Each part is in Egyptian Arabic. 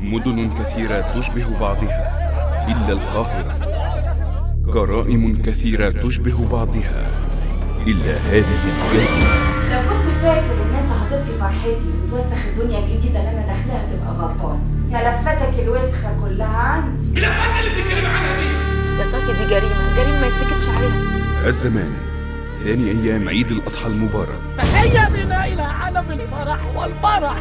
مدن كثيرة تشبه بعضها إلا القاهرة جرائم كثيرة تشبه بعضها إلا هذه الجريمة لو كنت فاكر ان انت هتطفي فرحتي وتوسخ الدنيا الجديدة اللي انا داخلها تبقى غلطان ملفاتك الوسخة كلها عندي يا صافي دي جريمة جريمة ما يتسكتش عليها الزمان ثاني أيام عيد الأضحى المبارك فهيا بنا إلى عالم الفرح والمرح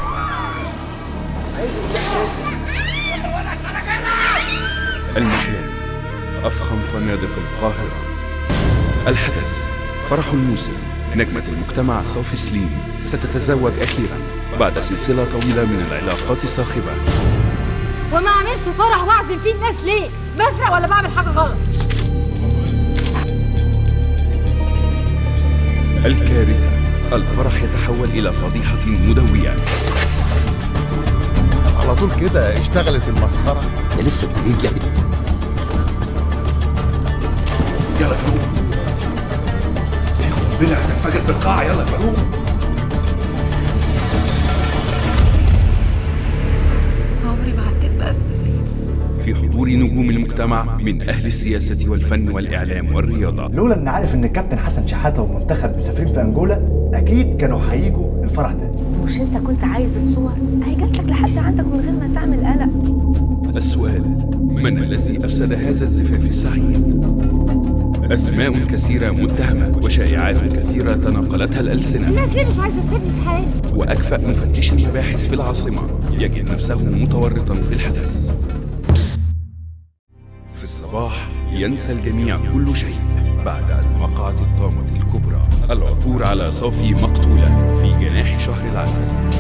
المكان أفخم فنادق القاهرة الحدث فرح الموسم نجمة المجتمع صافي سليم ستتزوج أخيرا بعد سلسلة طويلة من العلاقات الصاخبة وما اعملش فرح واعزم فيه الناس ليه بسرق ولا بعمل حاجة غلط الكارثة الفرح يتحول إلى فضيحة مدوية على طول كده اشتغلت المسخرة ده لسه الجديد جاي يلا فاروق في قنبلة هتنفجر في القاعة يلا فاروق عمري ما عديت بأزمة زي دي في حضور نجوم المجتمع من أهل السياسة والفن والإعلام والرياضة لولا ان عارف ان الكابتن حسن شحاته والمنتخب مسافرين في انجولا اكيد كانوا هيجوا الفرح ده مش انت كنت عايز الصور هي جات لك لحد عندك من غير ما تعمل قلق السؤال من الذي أفسد هذا الزفاف السعيد؟ أسماء كثيرة متهمة وشائعات كثيرة تناقلتها الألسنة الناس ليه مش عايزة تسيبني في حالي وأكفأ مفتش المباحث في العاصمة يجد نفسه متورطا في الحدث في الصباح ينسى الجميع كل شيء بعد أن وقعت الطامة الكبرى العثور على صافي مقتولة في جناح شهر العسل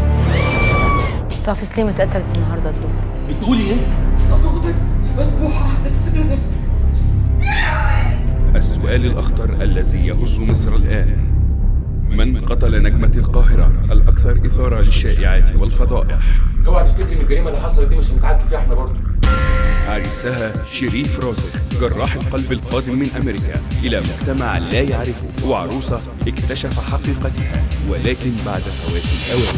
صافي سليم اتقتلت النهارده الظهر بتقولي ايه؟ السؤال الأخطر الذي يهز مصر الآن من قتل نجمة القاهرة الأكثر إثارة للشائعات والفضائح اوعى تفتكري ان الجريمه اللي حصلت دي مش هنتعكي فيها احنا برضه عريسها شريف راسخ جراح القلب القادم من أمريكا إلى مجتمع لا يعرفه وعروسة اكتشف حقيقتها ولكن بعد فوات الأوان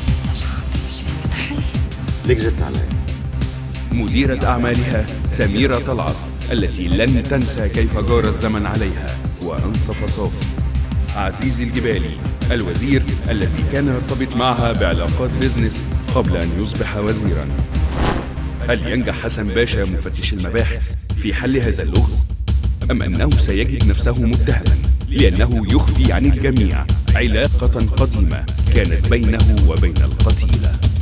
ليه كذبت عليا مديرة أعمالها سميرة طلعت التي لن تنسى كيف جار الزمن عليها وأنصف صافي عزيز الجبالي الوزير الذي كان يرتبط معها بعلاقات بيزنس قبل أن يصبح وزيرا هل ينجح حسن باشا مفتش المباحث في حل هذا اللغز؟ أم أنه سيجد نفسه متهما لأنه يخفي عن الجميع علاقة قديمة كانت بينه وبين القتيلة